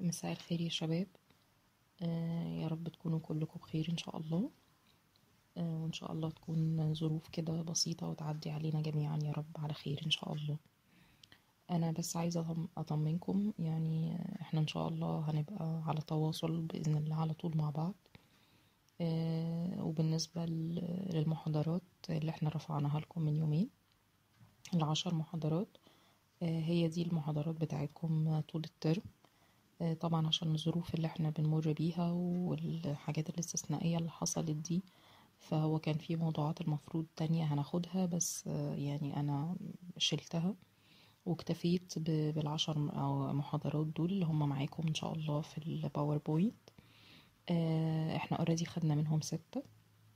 مساء الخير يا شباب آه، يا رب تكونوا كلكم بخير ان شاء الله آه، وان شاء الله تكون ظروف كده بسيطة وتعدي علينا جميعا يا رب على خير ان شاء الله انا بس عايزة أطم- اطمنكم يعني آه، احنا ان شاء الله هنبقى على تواصل باذن الله على طول مع بعض آه، وبالنسبة ل- للمحاضرات اللي احنا رفعناها لكم من يومين العشر محاضرات آه، هي دي المحاضرات بتاعتكم طول الترم آه، طبعا عشان الظروف اللي احنا بنمر بيها والحاجات الاستثنائية اللي حصلت دي فهو كان في موضوعات المفروض تانية هناخدها بس آه، يعني أنا شلتها واكتفيت ب- بالعشر م- أو محاضرات دول اللي هم معاكم إن شاء الله في الباوربوينت آه، احنا اوريدي خدنا منهم ستة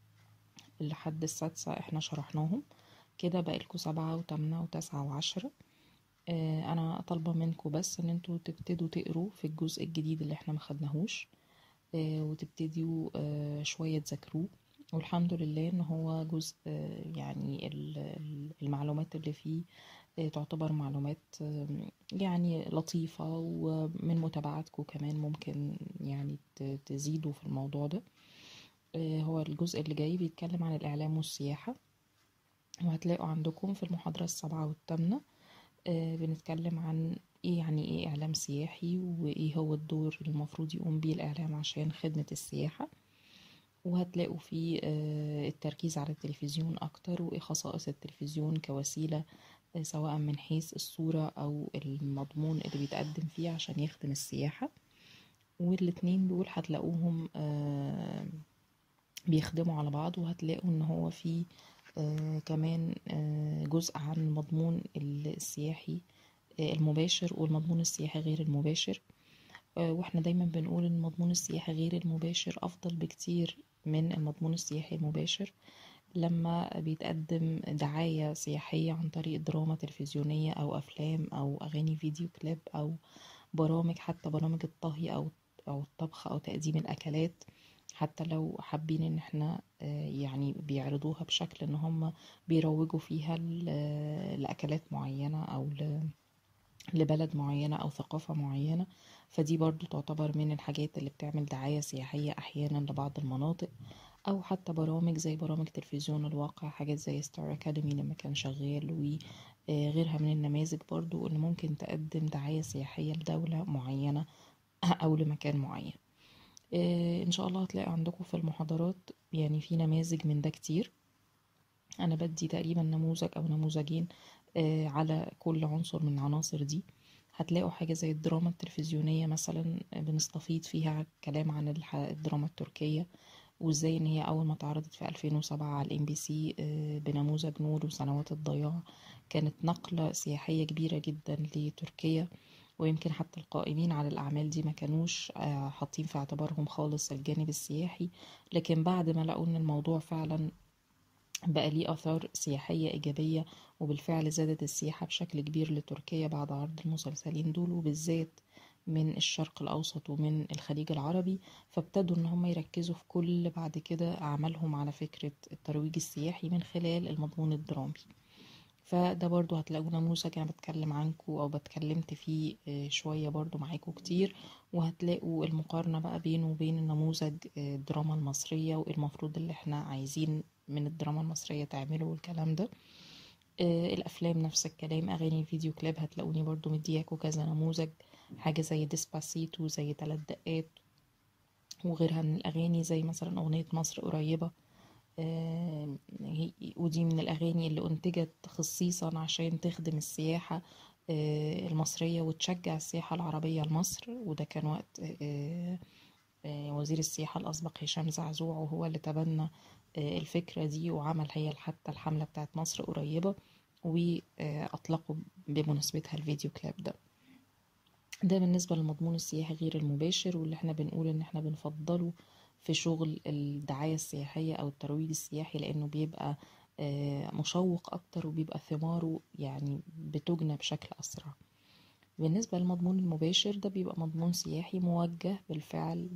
لحد السادسة احنا شرحناهم كده بقالكوا سبعة وتمانية وتسعة وعشرة آه، انا طالبة منكم بس ان انتوا تبتدوا تقروا في الجزء الجديد اللي احنا ما خدناهوش آه، وتبتدوا آه، شوية تذاكروه والحمد لله ان هو جزء آه، يعني ال- ال- المعلومات اللي فيه آه، تعتبر معلومات آه، يعني لطيفة ومن متابعتكم كمان ممكن يعني ت- تزيدوا في الموضوع ده آه، هو الجزء اللي جاي بيتكلم عن الإعلام والسياحة وهتلاقوا عندكم في المحاضرة السابعة والثامنة آه، بنتكلم عن ايه يعني ايه اعلام سياحي وايه هو الدور اللي المفروض يقوم بيه الاعلام عشان خدمة السياحة وهتلاقوا فيه آه، التركيز على التلفزيون اكتر وايه خصائص التلفزيون كوسيلة آه، سواء من حيث الصورة او المضمون اللي بيتقدم فيه عشان يخدم السياحة والاتنين دول هتلاقوهم آه، بيخدموا على بعض وهتلاقوا ان هو في آه كمان آه جزء عن المضمون السياحي آه المباشر والمضمون السياحي غير المباشر آه واحنا دايما بنقول ان المضمون السياحي غير المباشر افضل بكتير من المضمون السياحي المباشر لما بيتقدم دعاية سياحية عن طريق دراما تلفزيونية أو أفلام أو أغاني فيديو كليب أو برامج حتى برامج الطهي أو أو الطبخ أو تقديم الأكلات حتى لو حابين ان احنا آه، يعني بيعرضوها بشكل ان هم بيروجوا فيها ل- لأكلات معينة أو ل- لبلد معينة أو ثقافة معينة فدي برضو تعتبر من الحاجات اللي بتعمل دعاية سياحية أحيانا لبعض المناطق أو حتى برامج زي برامج تلفزيون الواقع حاجات زي ستار أكاديمي لما كان شغال وغيرها من النماذج برضو اللي ممكن تقدم دعاية سياحية لدولة معينة أو لمكان معين آه، إن شاء الله هتلاقي عندكم في المحاضرات يعني في نماذج من ده كتير أنا بدي تقريبا نموذج أو نموذجين آه، على كل عنصر من العناصر دي هتلاقوا حاجة زي الدراما التلفزيونية مثلا آه، بنستفيض فيها كلام عن الح- الدراما التركية وازاي ان هي اول ما اتعرضت في 2007 على الام بي سي بنموذج نور وسنوات الضياع كانت نقلة سياحية كبيرة جدا لتركيا ويمكن حتى القائمين على الأعمال دي ما كانوش آه، حاطين في اعتبارهم خالص الجانب السياحي لكن بعد ما لقوا ان الموضوع فعلا بقى ليه آثار سياحية إيجابية وبالفعل زادت السياحة بشكل كبير لتركيا بعد عرض المسلسلين دول وبالذات من الشرق الأوسط ومن الخليج العربي فابتدوا إن هم يركزوا في كل بعد كده أعمالهم على فكرة الترويج السياحي من خلال المضمون الدرامي فده برضو هتلاقوا نموذج أنا بتكلم عنكو أو بتكلمت فيه آه، شوية برضو معاكو كتير وهتلاقوا المقارنة بقى بينه وبين النموذج آه، الدراما المصرية والمفروض اللي احنا عايزين من الدراما المصرية تعمله والكلام ده آه، الأفلام نفس الكلام أغاني الفيديو كليب هتلاقوني برضو مدياكوا كذا نموذج حاجة زي ديسباسيتو زي تلات دقات وغيرها من الأغاني زي مثلا أغنية مصر قريبة آه، هي- ودي من الأغاني اللي أنتجت خصيصا عشان تخدم السياحة آه، المصرية وتشجع السياحة العربية لمصر وده كان وقت آه، آه، وزير السياحة الأسبق هشام زعزوع وهو اللي تبنى آه، الفكرة دي وعمل هي حتى الحملة بتاعت مصر قريبة وأطلقوا بمناسبتها الفيديو كليب ده ده بالنسبة للمضمون السياحي غير المباشر واللي احنا بنقول ان احنا بنفضله في شغل الدعاية السياحية او الترويج السياحي لانه بيبقى آه، مشوق اكتر وبيبقى ثماره يعني بتجنى بشكل اسرع بالنسبة للمضمون المباشر ده بيبقى مضمون سياحي موجه بالفعل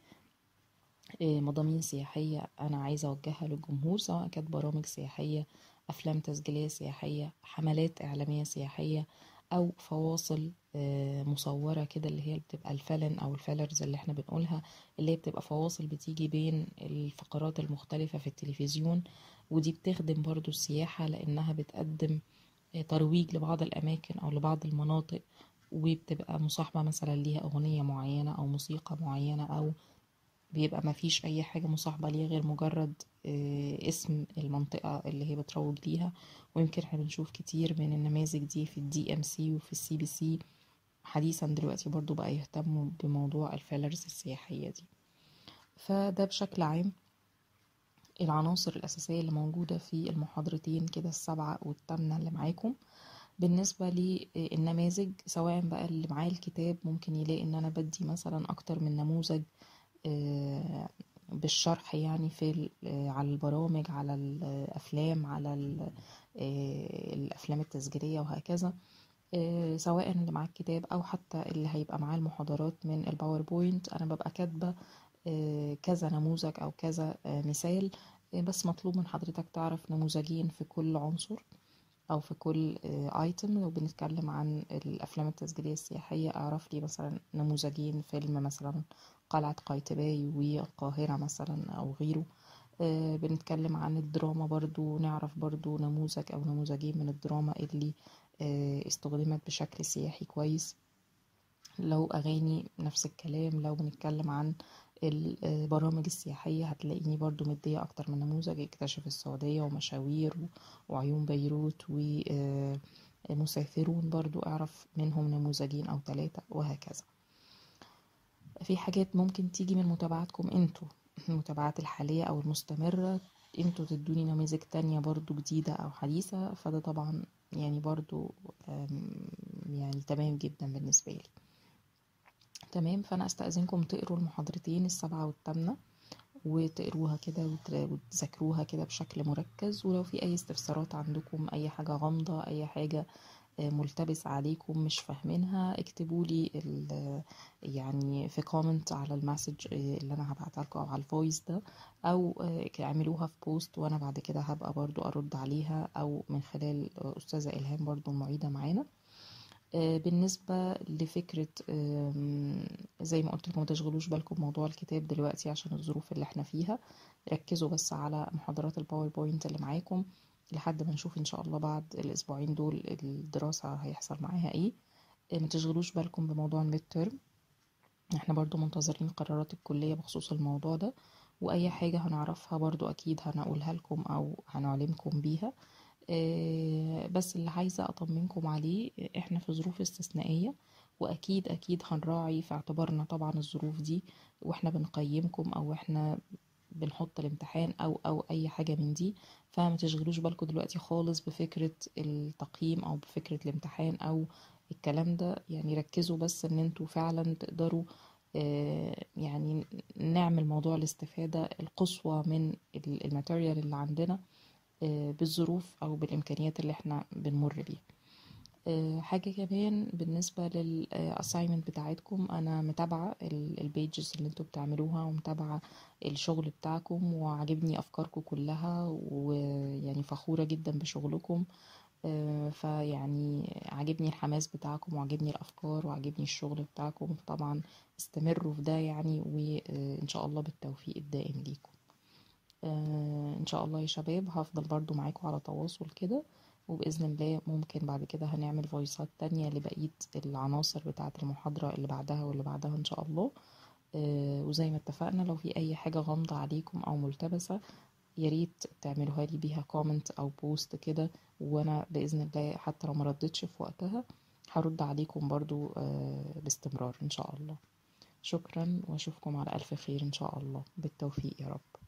بمضامين سياحية أنا عايزة أوجهها للجمهور سواء كانت برامج سياحية أفلام تسجيلية سياحية حملات إعلامية سياحية او فواصل آه، مصورة كده اللي هي بتبقى الفلن او الفلرز اللي احنا بنقولها اللي هي بتبقى فواصل بتيجي بين الفقرات المختلفة في التلفزيون ودي بتخدم برضو السياحة لانها بتقدم آه، ترويج لبعض الاماكن او لبعض المناطق وبتبقى مصاحبة مثلا ليها اغنية معينة او موسيقى معينة او بيبقى مفيش اي حاجة مصاحبة ليها غير مجرد آه، اسم المنطقة اللي هي بتروج ليها ويمكن احنا بنشوف كتير من النماذج دي في الدي ام سي وفي السي بي سي حديثا دلوقتي برضو بقى يهتموا بموضوع الفيلرز السياحية دي فده بشكل عام العناصر الأساسية اللي موجودة في المحاضرتين كده السبعة والثامنة اللي معاكم بالنسبة للنماذج سواء بقى اللي معاه الكتاب ممكن يلاقي ان انا بدي مثلا اكتر من نموذج آه، بالشرح يعني في ال- آه، على البرامج على الافلام على ال- آه، الافلام التسجيلية وهكذا آه، سواء اللي معاه الكتاب او حتى اللي هيبقى معاه المحاضرات من الباوربوينت انا ببقى كاتبة آه، كذا نموذج او كذا آه، مثال آه، بس مطلوب من حضرتك تعرف نموذجين في كل عنصر او في كل ايتم لو بنتكلم عن الافلام التسجيليه السياحيه اعرف لي مثلا نموذجين فيلم مثلا قلعه قايتباي والقاهره مثلا او غيره آه، بنتكلم عن الدراما برضو نعرف برضو نموذج او نموذجين من الدراما اللي آه، استخدمت بشكل سياحي كويس لو أغاني نفس الكلام لو بنتكلم عن البرامج السياحية هتلاقيني برضو مدية أكتر من نموذج اكتشف السعودية ومشاوير و- وعيون بيروت ومسافرون برضو أعرف منهم نموذجين أو ثلاثة وهكذا في حاجات ممكن تيجي من متابعاتكم انتوا المتابعات الحالية أو المستمرة انتوا تدوني نماذج تانية برضو جديدة أو حديثة فده طبعا يعني برضو آم، يعني تمام جدا بالنسبة لي تمام فأنا أستأذنكم تقروا المحاضرتين السبعة والثامنة وتقروها كده وت- وتذاكروها كده بشكل مركز ولو في أي استفسارات عندكم أي حاجة غامضة أي حاجة آه، ملتبس عليكم مش فاهمينها اكتبوا لي ال- يعني في كومنت على المسج آه، اللي انا هبعتها لكم او على الفويس ده او آه، اعملوها في بوست وانا بعد كده هبقى برضو ارد عليها او من خلال آه، استاذة الهام برضو المعيدة معانا آه، بالنسبة لفكرة آم، زي ما قلت لكم ما تشغلوش بالكم بموضوع الكتاب دلوقتي عشان الظروف اللي احنا فيها ركزوا بس على محاضرات الباوربوينت اللي معاكم لحد ما نشوف ان شاء الله بعد الاسبوعين دول الدراسة هيحصل معاها ايه آه، ما تشغلوش بالكم بموضوع الميد ترم احنا برضو منتظرين قرارات الكلية بخصوص الموضوع ده واي حاجة هنعرفها برضو اكيد هنقولها لكم او هنعلمكم بيها آه، بس اللي عايزة أطمنكم عليه إحنا في ظروف استثنائية وأكيد أكيد هنراعي في اعتبارنا طبعا الظروف دي وإحنا بنقيمكم أو إحنا بنحط الامتحان أو أو أي حاجة من دي فما تشغلوش بالكم دلوقتي خالص بفكرة التقييم أو بفكرة الامتحان أو الكلام ده يعني ركزوا بس إن انتوا فعلا تقدروا آه، يعني نعمل موضوع الاستفادة القصوى من الماتيريال اللي عندنا آه، بالظروف او بالامكانيات اللي احنا بنمر بيها آه، حاجة كمان بالنسبة للأسايمنت بتاعتكم أنا متابعة البيجز اللي انتوا بتعملوها ومتابعة الشغل بتاعكم وعجبني أفكاركم كلها ويعني فخورة جدا بشغلكم آه، فيعني عجبني الحماس بتاعكم وعجبني الأفكار وعجبني الشغل بتاعكم طبعا استمروا في ده يعني وإن شاء الله بالتوفيق الدائم ليكم آه، ان شاء الله يا شباب هفضل برضو معاكم على تواصل كده وبإذن الله ممكن بعد كده هنعمل فويسات تانية لبقية العناصر بتاعة المحاضرة اللي بعدها واللي بعدها ان شاء الله آه، وزي ما اتفقنا لو في اي حاجة غامضة عليكم او ملتبسة يا ريت تعملوها لي بيها كومنت او بوست كده وانا بإذن الله حتى لو مردتش في وقتها هرد عليكم برضو آه، باستمرار ان شاء الله شكرا واشوفكم على الف خير ان شاء الله بالتوفيق يا رب